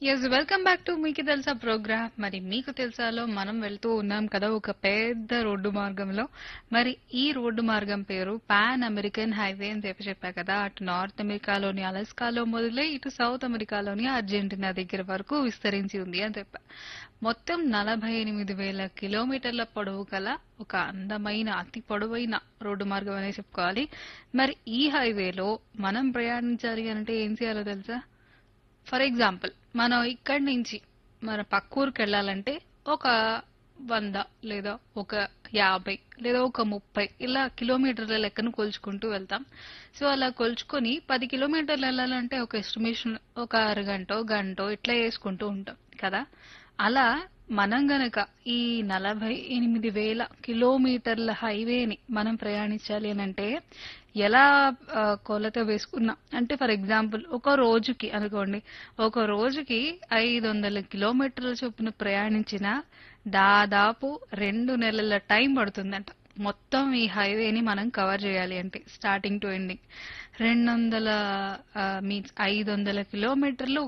yes welcome back to మీకు తెలుసా programme మరి మీకు తెలుసాలో మనం వెళ్తూ ఉన్నాం కదా ఒక పెద్ద రోడ్డు మార్గంలో మరి ఈ రోడ్డు మార్గం పేరు పాన్ అమెరికన్ హైవే అని చెప్పి చెప్పా కదా అటు నార్త్ అమెరికాలోని అలస్కాలో మొదలై ఇటు సౌత్ అమెరికాలోని అర్జెంటీనా దగ్గర వరకు విస్తరించి ఉంది అని చెప్పా మొత్తం నలభై ఎనిమిది వేల కిలోమీటర్ల పొడవు గల ఒక అందమైన అతి పొడవైన రోడ్డు మార్గం అనే చెప్పుకోవాలి మరి ఈ హైవేలో మనం ప్రయాణించాలి అంటే ఏం చేయాలో తెలుసా ఫర్ ఎగ్జాంపుల్ మనం ఇక్కడి నుంచి మన పక్క ఊరికి వెళ్ళాలంటే ఒక వంద లేదా ఒక యాభై లేదా ఒక ముప్పై ఇలా కిలోమీటర్ల లెక్కను కొలుచుకుంటూ వెళ్తాం సో అలా కొలుచుకొని పది కిలోమీటర్లు వెళ్ళాలంటే ఒక ఎస్టిమేషన్ ఒక అరగంట గంట ఇట్లా వేసుకుంటూ ఉంటాం కదా అలా మనం గనక ఈ నలభై ఎనిమిది వేల కిలోమీటర్ల హైవేని మనం ప్రయాణించాలి అని అంటే ఎలా ఆ, కొలత వేసుకున్నాం అంటే ఫర్ ఎగ్జాంపుల్ ఒక రోజుకి అనుకోండి ఒక రోజుకి ఐదు వందల కిలోమీటర్ల చొప్పున ప్రయాణించిన దాదాపు రెండు నెలల టైం పడుతుందంట మొత్తం ఈ హైవేని మనం కవర్ చేయాలి అంటే స్టార్టింగ్ టు ఎండింగ్ రెండు వందల మీన్స్ ఐదు వందల కిలోమీటర్లు